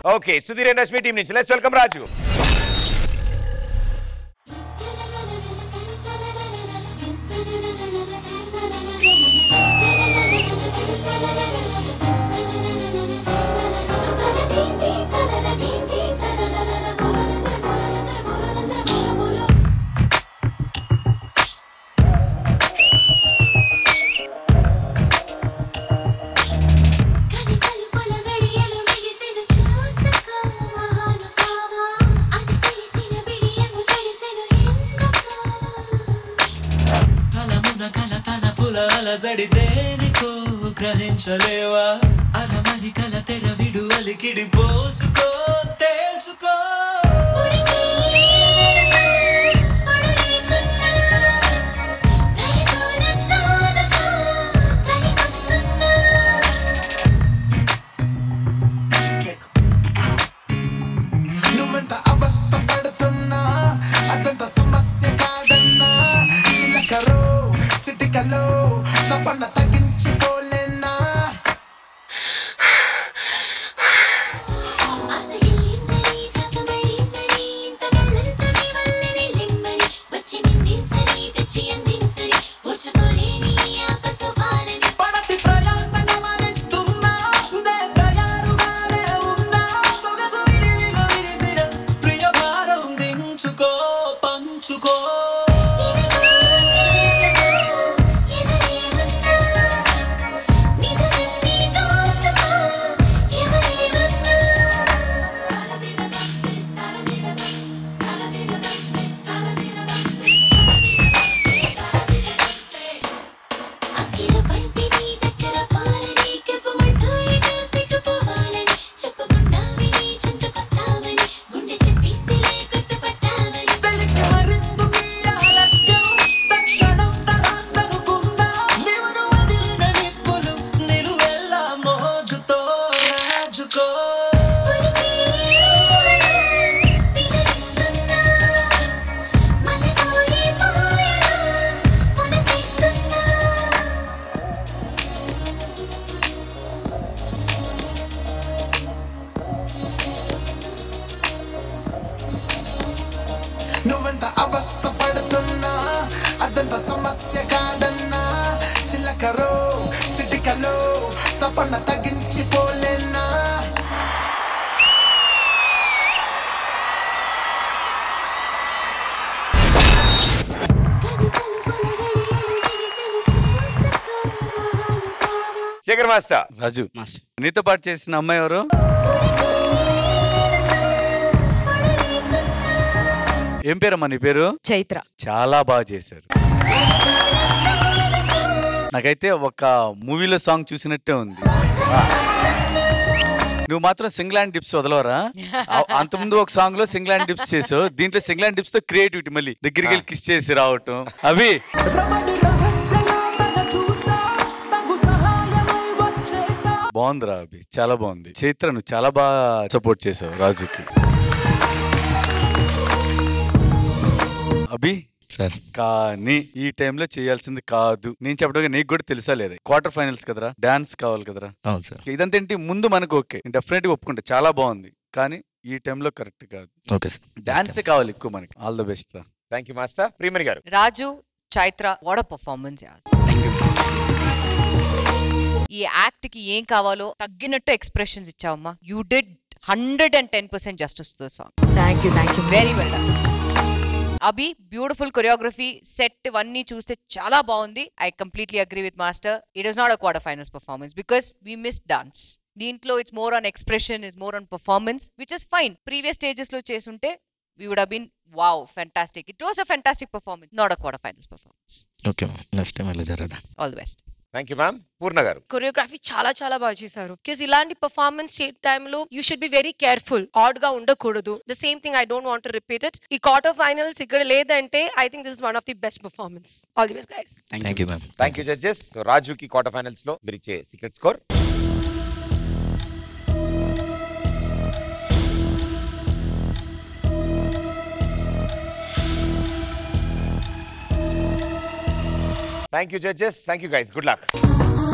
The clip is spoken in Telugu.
okay Sudheer and Rashmi team నుంచి లెట్స్ వెల్కమ్ రాజు తలమున కల తలపుల అలజడి దేనికో గ్రహించలేవా అలమరి కల తెర విడు అలికిడి పోసుకో తెలుసుకో నువ్వెంత అవస్థ పడుతున్నా అదంత సమస్య కాదన్నా చిలకలో చిటికలో తపన తగ్గించిపోలేనా పడతి ప్రయాస గమనిస్తున్నా నే తయారుగానే ఉన్నా సొగసు విరివిగా విరిసిన ప్రియ భారం దించుకో పంచుకో తెలిసి మరిందుకు ఈ ఆలస్యం తక్షణం తరాస్తనుకున్నా నివురు వదిలిన నిప్పులు నిలువెల్లా మోజుతో రాజుకో నువ్వెంత అవస్థ పడుతున్నా అదంత సమస్య కాదన్నా చిలకలో చిటికలో తపన తగ్గించిపోలేనా శేఖర్ మాస్టర్ రాజు నీతో పాటు చేసిన అమ్మాయి ఎవరు ఏం పేరమ్మా నీ పేరు చైత్ర చాలా బాగా చేశారు నాకైతే ఒక మూవీలో సాంగ్ చూసినట్టే ఉంది నువ్వు మాత్రం సింగ్లాండ్ డిప్స్ వదలవరా ఆ- అంతకుముందు ఒక సాంగ్ లో సింగ్లాండ్ డిప్స్ చేసావు దీంట్లో సింగ్లాండ్ డిప్స్ తో క్రియేటివిటీ మళ్ళీ దగ్గరికి వెళ్ళి కిస్ చేసి రావటం అవి రమణి రహస్యయాతన చూసా తగు సహాయమై వచ్చేసా బాగుందిరా అభి చాలా బాగుంది చైత్ర నువ్వు చాలా బాగా సపోర్ట్ చేసావు రాజుకి అభి సార్ కానీ ఈ టైంలో చేయాల్సింది కాదు నేను చెప్పడం నీకు కూడా తెలుసా లేదా క్వార్టర్ ఫైనల్స్ కదరా డాన్స్ కావాలి కదరా అవును సార్ ఇదంతా ఏంటి ముందు మనకు ఓకే డెఫినెట్ గా ఒప్పుకుంటా చాలా బాగుంది కానీ ఈ టైంలో కరెక్ట్ కాదు ఓకే సార్ డాన్సే కావాలి ఎక్కువ మనకి ఆల్ ద బెస్ట్ రా thank you master Priyamani garu Raju Chaitra what performance ఈ యాక్ట్ కి ఏం కావాలో తగ్గినట్టు ఎక్స్ప్రెషన్స్ ఇచ్చావమ్మా you did hundred and ten percent justice to song thank you thank you very well Abhi beautiful choreography set ఇవన్నీ చూస్తే చాలా బాగుంది I completely agree with master it is not a quarter finals performance because we miss dance దీంట్లో it's more on expression is more on performance which is fine previous stages లో చేస్తుంటే we would been wow fantastic it was a fantastic performance not a quarter finals performance okay ma'am next time ఇలా జరగదా all the best thank you ma'am Poorna garu choreography చాలా చాలా బాగా చేశారు బికాస్ ఇలాంటి పర్ఫార్మెన్స్ చే టైంలో you should be very careful odd గా ఉండకూడదు the same thing I don't want repeat it ఈ క్వార్టర్ ఫైనల్స్ ఇక్కడ లేదంటే I think this one of the best performance all the best guys thank you ma'am thank you judges so రాజుకి క్వార్టర్ ఫైనల్స్ లో మీరు ఇచ్చే secret score thank you judges thank you guys good luck